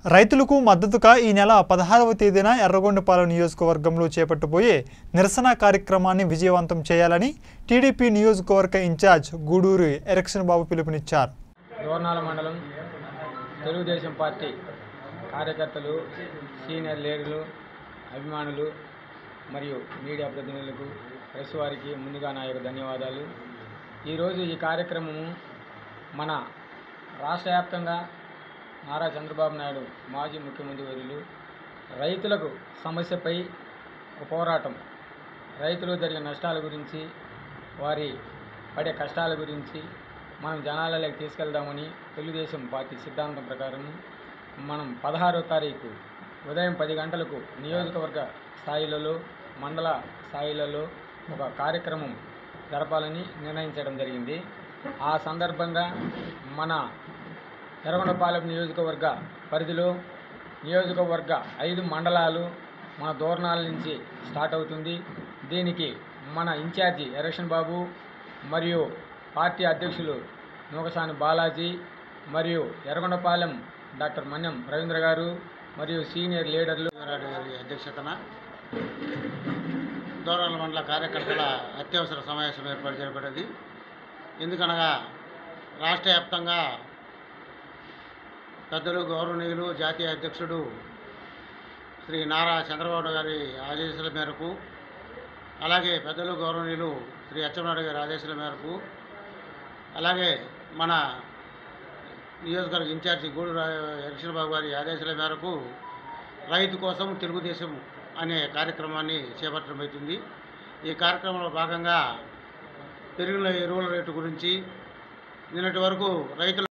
రైతులకు మద్దతుగా ఈ నెల పదహారవ తేదీన ఎర్రగొండపాలెం నియోజకవర్గంలో చేపట్టబోయే నిరసన కార్యక్రమాన్ని విజయవంతం చేయాలని టీడీపీ నియోజకవర్గ ఇన్ఛార్జ్ గూడూరు ఎరక్షన్ బాబు పిలుపునిచ్చారు దోర్నాల మండలం తెలుగుదేశం పార్టీ కార్యకర్తలు సీనియర్ లీడర్లు అభిమానులు మరియు మీడియా ప్రతినిధులకు ప్రెస్ వారికి ముందుగా నా యొక్క ధన్యవాదాలు ఈరోజు ఈ కార్యక్రమము మన రాష్ట్ర వ్యాప్తంగా నారా చంద్రబాబు నాయుడు మాజీ ముఖ్యమంత్రి వర్యులు రైతులకు సమస్యపై ఒక పోరాటం రైతులు జరిగిన నష్టాల గురించి వారి పడే కష్టాల గురించి మనం జనాలలోకి తీసుకెళ్దామని తెలుగుదేశం పార్టీ సిద్ధాంతం ప్రకారం మనం పదహారో తారీఖు ఉదయం పది గంటలకు నియోజకవర్గ స్థాయిలలో మండల స్థాయిలలో ఒక కార్యక్రమం జరపాలని నిర్ణయించడం జరిగింది ఆ సందర్భంగా మన ఎర్రగొండపాలెం నియోజకవర్గ పరిధిలో నియోజకవర్గ ఐదు మండలాలు మన దూరణాల నుంచి స్టార్ట్ అవుతుంది దీనికి మన ఇన్ఛార్జి ఎరక్షన్ బాబు మరియు పార్టీ అధ్యక్షులు నూకసాని బాలాజీ మరియు ఎర్రగొండపాలెం డాక్టర్ మన్యం రవీంద్ర గారు మరియు సీనియర్ లీడర్లు రెడ్డి గారి అధ్యక్షతన దూరాల మండల కార్యకర్తల అత్యవసర సమావేశం ఏర్పాటు చేయబడింది ఎందుకనగా రాష్ట్ర వ్యాప్తంగా పెద్దలు గౌరవనీయులు జాతీయ అధ్యక్షుడు శ్రీ నారా చంద్రబాబు గారి ఆదేశాల మేరకు అలాగే పెద్దలు గౌరవనీయులు శ్రీ అచ్చెన్నాయుడు గారి ఆదేశాల మేరకు అలాగే మన నియోజకవర్గ ఇన్ఛార్జి గూడు ఎలక్షన్ బాబు గారి ఆదేశాల మేరకు రైతు కోసం తెలుగుదేశం అనే కార్యక్రమాన్ని చేపట్టడం అవుతుంది ఈ కార్యక్రమంలో భాగంగా పెరిగిన ఎరువుల రేటు గురించి నిన్నటి వరకు రైతుల